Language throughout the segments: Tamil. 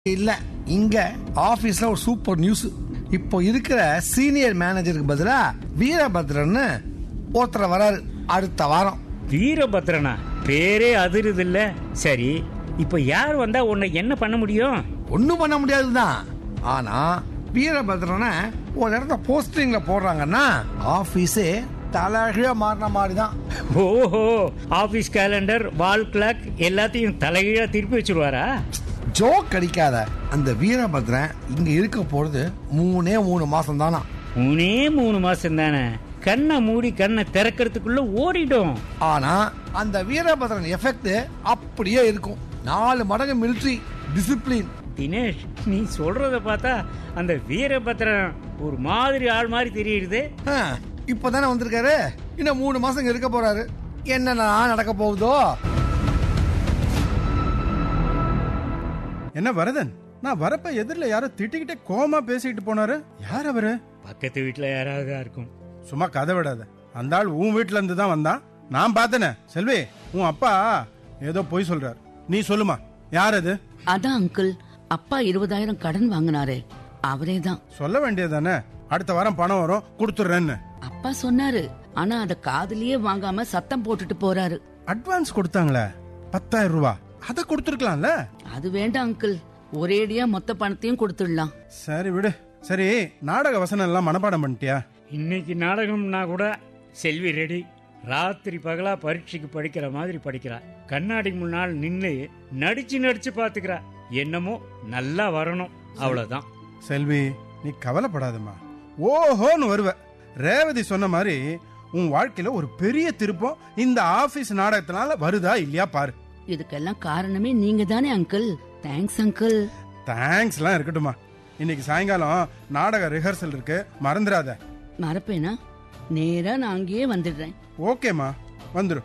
இல்ல இங்க ஆபீஸ்ல ஒரு சூப்பர் நியூஸ் இப்போ இருக்கிற சீனியர் மேனேஜருக்கு பதிலா வீரபத்ரன்னு ஒருத்தர் வராரு அடுத்த வாரம் வீரபத்ரனா பேரே அதிருது இல்ல சரி இப்ப யார் வந்தா உன்னை என்ன பண்ண முடியும் ஒன்றும் பண்ண முடியாதுதான் ஆனா வீரபத்ரனை ஒரு இடத்த போஸ்டிங்ல போடுறாங்கன்னா ஆபீஸே தலைகீழ மாறின மாதிரி தான் ஓஹோ ஆபீஸ் கேலண்டர் வால் கிளாக் எல்லாத்தையும் தலைகீழா திருப்பி வச்சிருவாரா ஜோக் அடிக்காத அந்த வீரபத்ரன் இங்க இருக்க போறது மூணே மூணு மாசம் தானா மூணே மூணு மாசம் தானே கண்ணை மூடி கண்ணை திறக்கிறதுக்குள்ள ஓடிடும் ஆனா அந்த வீரபத்ரன் எஃபெக்ட் அப்படியே இருக்கும் நாலு மடங்கு மிலிட்ரி டிசிப்ளின் தினேஷ் நீ சொல்றத பார்த்தா அந்த வீரபத்ரன் ஒரு மாதிரி ஆள் மாதிரி தெரியுது இப்பதானே வந்திருக்காரு இன்னும் மூணு மாசம் இங்க இருக்க போறாரு என்னென்ன நடக்க போகுதோ என்ன வரதன் நான் வரப்ப எதிரில் யாரோ திட்டிக்கிட்டே கோமா பேசிக்கிட்டு போனாரு யார் அவரு பக்கத்து வீட்டுல யாராவது தான் இருக்கும் சும்மா கதை விடாத அந்த ஆள் உன் வீட்ல இருந்து தான் வந்தான் நான் பார்த்தனே செல்வி உன் அப்பா ஏதோ பொய் சொல்றாரு நீ சொல்லுமா யார் அது அதான் அங்கிள் அப்பா இருபதாயிரம் கடன் வாங்கினாரே அவரே தான் சொல்ல வேண்டியதானே அடுத்த வாரம் பணம் வரும் கொடுத்துட்றேன்னு அப்பா சொன்னாரு ஆனா அத காதுலயே வாங்காம சத்தம் போட்டுட்டு போறாரு அட்வான்ஸ் கொடுத்தாங்களே பத்தாயிரம் ரூபா அதை கொடுத்துருக்கலாம்ல அது வேண்டாம் அங்கிள் ஒரேடியா மொத்த பணத்தையும் கொடுத்துடலாம் சரி விடு சரி நாடக வசனம் எல்லாம் மனப்பாடம் பண்ணிட்டியா இன்னைக்கு நாடகம்னா கூட செல்வி ரெடி ராத்திரி பகலா பரீட்சைக்கு படிக்கிற மாதிரி படிக்கிறா கண்ணாடி முன்னால் நின்னு நடிச்சு நடிச்சு பாத்துக்கிறா என்னமோ நல்லா வரணும் அவ்வளவுதான் செல்வி நீ கவலைப்படாதம்மா ஓஹோன்னு வருவ ரேவதி சொன்ன மாதிரி உன் வாழ்க்கையில ஒரு பெரிய திருப்பம் இந்த ஆபீஸ் நாடகத்தினால வருதா இல்லையா பாரு இதுக்கெல்லாம் காரணமே நீங்க தானே அங்கிள் தேங்க்ஸ் அங்கிள் தேங்க்ஸ் எல்லாம் இருக்கட்டுமா இன்னைக்கு சாயங்காலம் நாடக ரிஹர்சல் இருக்கு மறந்துடாத மறப்பேனா நேரா நான் அங்கேயே வந்துடுறேன் ஓகேம்மா வந்துடும்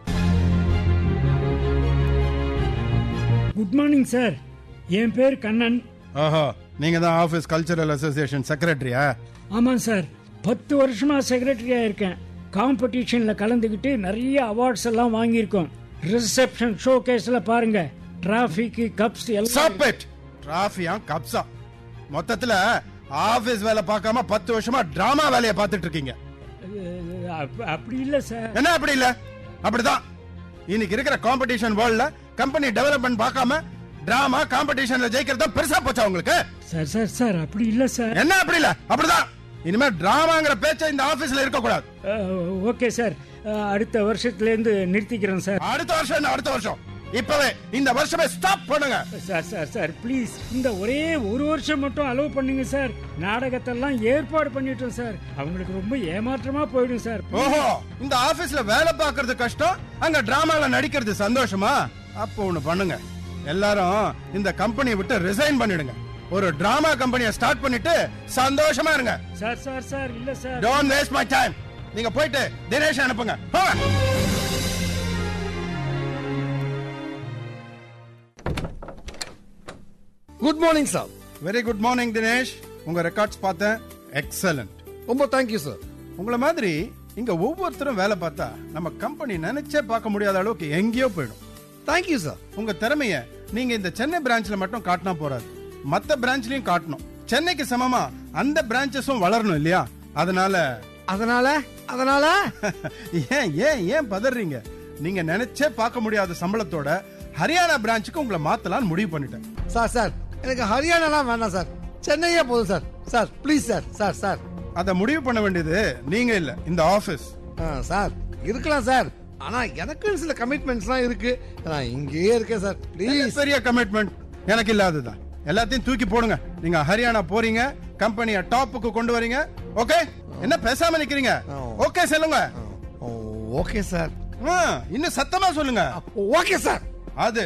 குட் மார்னிங் சார் என் பேர் கண்ணன் ஓஹோ நீங்க தான் ஆபீஸ் கல்ச்சரல் அசோசியேஷன் செக்ரட்டரியா ஆமாம் சார் பத்து வருஷமா செக்ரட்டரியா இருக்கேன் காம்படிஷன்ல கலந்துக்கிட்டு நிறைய அவார்ட்ஸ் எல்லாம் வாங்கியிருக்கோம் ரிசப்ஷன் ஷோ கேஸ்ல பாருங்க டிராபிக் கப்ஸ் எல்லாம் ஸ்டாப் இட் டிராஃபியா கப்ஸா மொத்தத்துல ஆபீஸ் வேலை பார்க்காம பத்து வருஷமா டிராமா வேலையை பார்த்துட்டு இருக்கீங்க அஹ், அப்- அப்படி இல்ல சார் என்ன அப்படி இல்ல அப்படிதான் இன்னைக்கு இருக்கிற காம்படிஷன் வேர்ல்ட்ல கம்பெனி டெவலப்மெண்ட் பார்க்காம டிராமா காம்படிஷன்ல ஜெயிக்கிறது தான் பெருசா போச்சா உங்களுக்கு சார் சார் சார் அப்படி இல்ல சார் என்ன அப்படி இல்ல அப்படிதான் இனிமே டிராமாங்கிற பேச்ச இந்த ஆபீஸ்ல இருக்க கூடாது ஓகே சார் அஹ், அடுத்த வருஷத்துல இருந்து நிறுத்திக்கிறேன் சார் அடுத்த வருஷம் என்ன அடுத்த வருஷம் இப்பவே இந்த வருஷமே ஸ்டாப் பண்ணுங்க சார் சார் சார் ப்ளீஸ் இந்த ஒரே ஒரு வருஷம் மட்டும் அலோவ் பண்ணுங்க சார் நாடகத்தெல்லாம் ஏற்பாடு பண்ணிட்டோம் சார் அவங்களுக்கு ரொம்ப ஏமாற்றமா போயிடும் சார் ஓஹோ இந்த ஆபீஸ்ல வேலை பார்க்கறது கஷ்டம் அங்க டிராமால நடிக்கிறது சந்தோஷமா அப்போ ஒண்ணு பண்ணுங்க எல்லாரும் இந்த கம்பெனியை விட்டு ரிசைன் பண்ணிடுங்க ஒரு டிராமா கம்பெனியை ஸ்டார்ட் பண்ணிட்டு சந்தோஷமா இருங்க சார் சார் சார் இல்ல sir don't waste my time நீங்க போயிட்டு தினேஷ் அனுப்புங்க போங்க good morning sir very good morning Dinesh உங்க ரெக்கார்ட்ஸ் பார்த்தேன் எக்ஸலண்ட் ரொம்ப தேங்க்யூ சார் உங்களை மாதிரி இங்க ஒவ்வொருத்தரும் வேலை பார்த்தா நம்ம கம்பெனி நினைச்சே பார்க்க முடியாத அளவுக்கு எங்கேயோ போயிடும் தேங்க்யூ சார் உங்க திறமைய நீங்க இந்த சென்னை பிரான்ச்ல மட்டும் காட்டினா போறாது மத்த பிரான்ச்லயும் காட்டணும் சென்னைக்கு சமமா அந்த பிரான்ச்சஸும் வளரணும் இல்லையா அதனால அதனால அதனால ஏன் ஏன் ஏன் பதறீங்க நீங்க நினைச்சே பார்க்க முடியாத சம்பளத்தோட ஹரியானா பிரான்ச்சுக்கு உங்களை மாத்தலாம்னு முடிவு பண்ணிட்டேன் சார் சார் எனக்கு ஹரியானாலாம் வேண்டாம் சார் சென்னையே போதும் sir sir please sir sir sir அதை முடிவு பண்ண வேண்டியது நீங்க இல்ல இந்த ஆபீஸ் ஆ, சார் இருக்கலாம் சார் ஆனா எனக்கு சில கமிட்மெண்ட்ஸ்லாம் இருக்கு நான் இங்கேயே இருக்கேன் சார் ப்ளீஸ் பெரிய கமிட்மெண்ட் எனக்கு இல்லாததான் எல்லாத்தையும் தூக்கி போடுங்க நீங்க ஹரியானா போறீங்க கம்பெனிய டாப்புக்கு கொண்டு வரீங்க ஓகே என்ன பேசாம நிக்கிறீங்க ஓகே சொல்லுங்க ஓகே சார் ஆ, இன்னும் சத்தமா சொல்லுங்க ஓகே சார் அது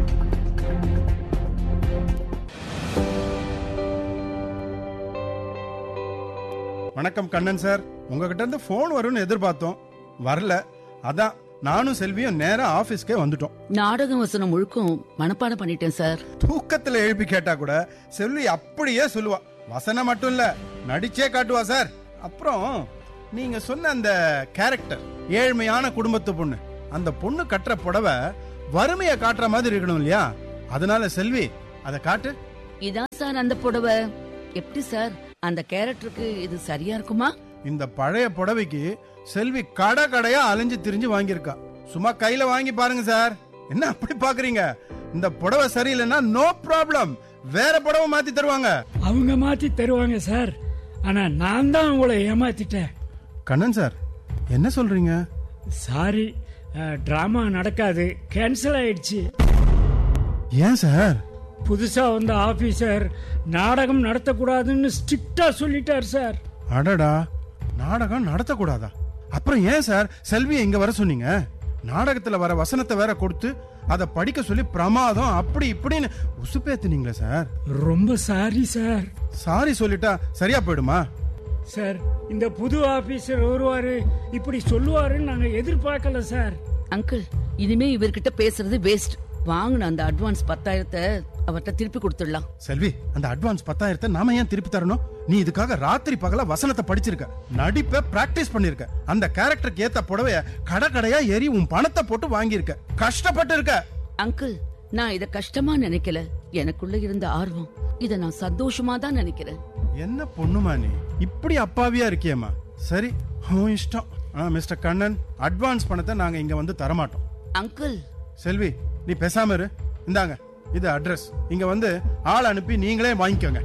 வணக்கம் கண்ணன் சார் உங்ககிட்ட இருந்து போன் வரும்னு எதிர்பார்த்தோம் வரல அதான் நானும் செல்வியும் நேரா ஆபீஸ்க்கே வந்துட்டோம் நாடக வசனம் முழுக்கும் மனப்பாடம் பண்ணிட்டேன் சார் தூக்கத்துல எழுப்பி கேட்டா கூட செல்வி அப்படியே சொல்லுவா வசனம் மட்டும் இல்ல நடிச்சே காட்டுவா சார் அப்புறம் நீங்க சொன்ன அந்த கேரக்டர் ஏழ்மையான குடும்பத்து பொண்ணு அந்த பொண்ணு கட்டுற புடவை வறுமையை காட்டுற மாதிரி இருக்கணும் இல்லையா அதனால செல்வி அதை காட்டு இதான் சார் அந்த புடவை எப்படி சார் அந்த கேரக்டருக்கு இது சரியா இருக்குமா இந்த பழைய புடவைக்கு செல்வி கடை கடையா அலைஞ்சு திரிஞ்சு வாங்கியிருக்கா சும்மா கையில வாங்கி பாருங்க சார் என்ன அப்படி பாக்குறீங்க இந்த புடவை சரியில்லைன்னா நோ ப்ராப்ளம் வேற புடவை மாத்தி தருவாங்க அவங்க மாத்தி தருவாங்க சார் ஆனா நான் தான் உங்களை ஏமாத்திட்டேன் கண்ணன் சார் என்ன சொல்றீங்க சாரி டிராமா நடக்காது கேன்சல் ஆயிடுச்சு ஏன் சார் புதுசா வந்த ஆபீசர் நாடகம் நடத்தக்கூடாதுன்னு ஸ்ட்ரிக்டா சொல்லிட்டார் சார் அடடா நாடகம் நடத்தக்கூடாதா அப்புறம் ஏன் சார் செல்வியை இங்க வர சொன்னீங்க நாடகத்துல வர வசனத்தை வேற கொடுத்து அதை படிக்க சொல்லி பிரமாதம் அப்படி இப்படின்னு உசுப்பேத்துனீங்களே சார் ரொம்ப சாரி சார் சாரி சொல்லிட்டா சரியா போயிடுமா சார் இந்த புது ஆபீசர் வருவாரு இப்படி சொல்லுவாருன்னு நாங்க எதிர்பார்க்கல சார் அங்கிள் இனிமே இவர்கிட்ட பேசுறது வேஸ்ட் வாங்கின அந்த அட்வான்ஸ் பத்தாயிரத்தை அவர்கிட்ட திருப்பி கொடுத்துடலாம் செல்வி அந்த அட்வான்ஸ் பத்தாயிரத்தை நாம ஏன் திருப்பி தரணும் நீ இதுக்காக ராத்திரி பகல வசனத்தை படிச்சிருக்க நடிப்ப பிராக்டிஸ் பண்ணிருக்க அந்த கேரக்டருக்கு ஏத்த புடவைய கடை கடையா ஏறி உன் பணத்தை போட்டு வாங்கியிருக்க கஷ்டப்பட்டு இருக்க அங்கிள் நான் இத கஷ்டமா நினைக்கல எனக்குள்ள இருந்த ஆர்வம் இத நான் சந்தோஷமா தான் நினைக்கிறேன் என்ன பொண்ணுமா நீ இப்படி அப்பாவியா இருக்கியேம்மா சரி உன் இஷ்டம் ஆ, மிஸ்டர் கண்ணன் அட்வான்ஸ் பணத்தை நாங்க இங்க வந்து தரமாட்டோம் அங்கிள் செல்வி நீ பேசாம இரு இந்தாங்க இது அட்ரஸ் இங்க வந்து ஆள் அனுப்பி நீங்களே வாங்கிக்கோங்க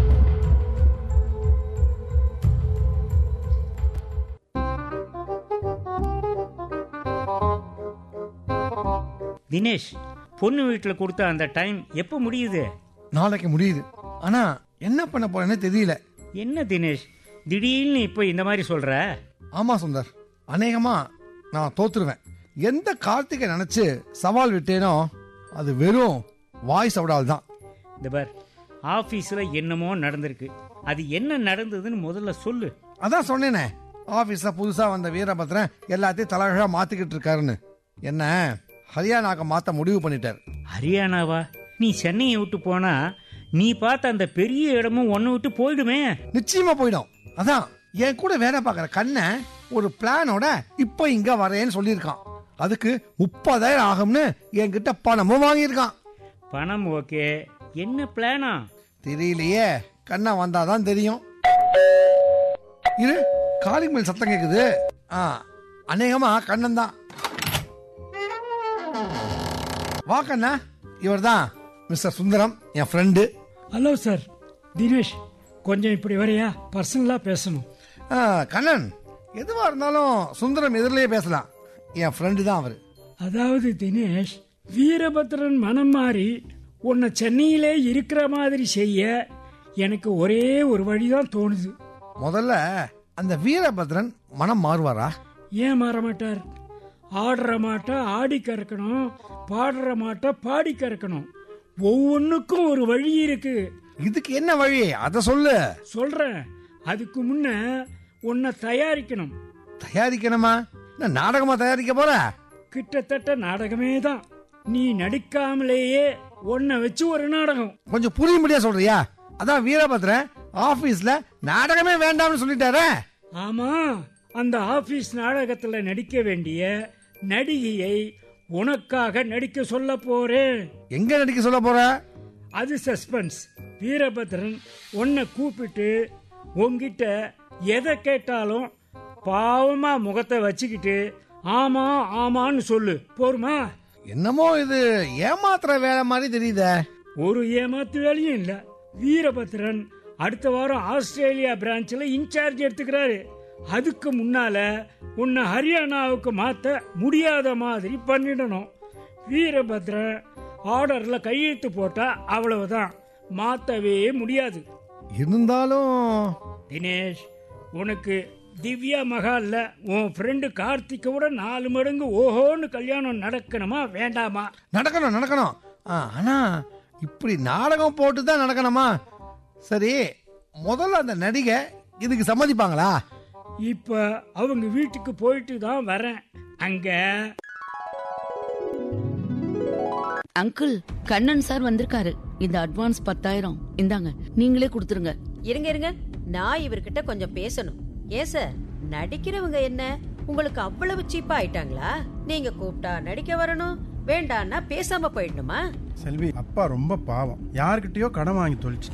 தினேஷ் பொண்ணு வீட்டில் கொடுத்த அந்த டைம் எப்போ முடியுது நாளைக்கு முடியுது ஆனா என்ன பண்ண போறேன்னு தெரியல என்ன தினேஷ் திடீர்னு இப்போ இந்த மாதிரி சொல்ற ஆமா சுந்தர் அநேகமா நான் தோத்துருவேன் எந்த கார்த்திகை நினைச்சு சவால் விட்டேனோ அது வெறும் வாய்ஸ் அவடால் தான் இந்த பார் ஆஃபீஸில் என்னமோ நடந்திருக்கு அது என்ன நடந்ததுன்னு முதல்ல சொல்லு அதான் சொன்னேனே ஆபீஸ்ல புதுசா வந்த வீரபத்ரன் எல்லாத்தையும் தலைகழா மாத்திக்கிட்டு இருக்காருன்னு என்ன ஹரியானாக்க மாத்த முடிவு பண்ணிட்டார் ஹரியானாவா நீ சென்னையை விட்டு போனா நீ பார்த்த அந்த பெரிய இடமும் ஒன்று விட்டு போயிடுமே நிச்சயமா போயிடும் அதான் என் கூட வேலை பார்க்குற கண்ணை ஒரு பிளானோட இப்போ இங்க வரேன்னு சொல்லியிருக்கான் அதுக்கு முப்பதாயிரம் ஆகும்னு என்கிட்ட பணமும் வாங்கியிருக்கான் பணம் ஓகே என்ன பிளானா தெரியலையே கண்ணா வந்தாதான் தெரியும் இரு காலிங் மேல் சத்தம் கேக்குது ஆ அநேகமா கண்ணன் தான் வா கண்ணா இவர் தான் மிஸ்டர் சுந்தரம் என் ஃப்ரெண்டு ஹலோ சார் தினேஷ் கொஞ்சம் இப்படி வரையா பர்சனலாக பேசணும் கண்ணன் எதுவா இருந்தாலும் சுந்தரம் எதிரிலேயே பேசலாம் என் ஃப்ரெண்டு தான் அவர் அதாவது தினேஷ் வீரபத்ரன் மனம் மாறி உன்னை சென்னையிலே இருக்கிற மாதிரி செய்ய எனக்கு ஒரே ஒரு வழிதான் தோணுது முதல்ல அந்த வீரபத்ரன் மனம் மாறுவாரா ஏன் மாற மாட்டார் ஆடுற மாட்டை ஆடி கறக்கணும் பாடுற மாட்டை பாடி கறக்கணும் ஒவ்வொன்றுக்கும் ஒரு வழி இருக்கு இதுக்கு என்ன வழி அதை சொல்லு சொல்றேன் அதுக்கு முன்ன உன்னை தயாரிக்கணும் தயாரிக்கணுமா என்ன நாடகமா தயாரிக்க போற கிட்டத்தட்ட நாடகமே தான் நீ நடிக்காமலேயே உன்னை வச்சு ஒரு நாடகம் கொஞ்சம் புரியும்படியா சொல்றியா அதான் வீரபத்ரன் ஆபீஸ்ல நாடகமே வேண்டாம்னு சொல்லிட்டாரே ஆமா அந்த ஆபீஸ் நாடகத்துல நடிக்க வேண்டிய நடிகையை உனக்காக நடிக்க சொல்ல போறேன் எங்க நடிக்க சொல்ல போற அது சஸ்பென்ஸ் வீரபத்ரன் உன்னை கூப்பிட்டு உன்கிட்ட எதை கேட்டாலும் பாவமா முகத்தை வச்சுக்கிட்டு ஆமா ஆமான்னு சொல்லு போருமா என்னமோ இது ஏமாத்துற வேலை மாதிரி தெரியுதே ஒரு ஏமாத்து வேலையும் இல்ல வீரபத்ரன் அடுத்த வாரம் ஆஸ்திரேலியா பிரான்ச்ல இன்சார்ஜ் எடுத்துக்கிறாரு அதுக்கு முன்னால உன்னை ஹரியானாவுக்கு மாத்த முடியாத மாதிரி பண்ணிடணும் வீரபத்ரன் ஆர்டர்ல கையெழுத்து போட்டா அவ்வளவுதான் மாத்தவே முடியாது இருந்தாலும் தினேஷ் உனக்கு திவ்யா மகால்ல உன் ஃப்ரெண்டு கார்த்திக்கோட நாலு மடங்கு ஓஹோன்னு கல்யாணம் நடக்கணுமா வேண்டாமா நடக்கணும் நடக்கணும் ஆ, ஆனா இப்படி நாடகம் போட்டு தான் நடக்கணுமா சரி முதல்ல அந்த நடிகை இதுக்கு சம்மதிப்பாங்களா இப்ப அவங்க வீட்டுக்கு போயிட்டு தான் வரேன் அங்க அங்கிள் கண்ணன் சார் வந்திருக்காரு இந்த அட்வான்ஸ் பத்தாயிரம் இந்தாங்க நீங்களே கொடுத்துருங்க இருங்க இருங்க நான் இவர்கிட்ட கொஞ்சம் பேசணும் ஏன் சார் நடிக்கிறவங்க என்ன உங்களுக்கு அவ்வளவு சீப்பா ஆயிட்டாங்களா நீங்க கூப்பிட்டா நடிக்க வரணும் வேண்டான்னா பேசாம போயிடணுமா செல்வி அப்பா ரொம்ப பாவம் யார்கிட்டயோ கடன் வாங்கி தொலைச்சிட்டு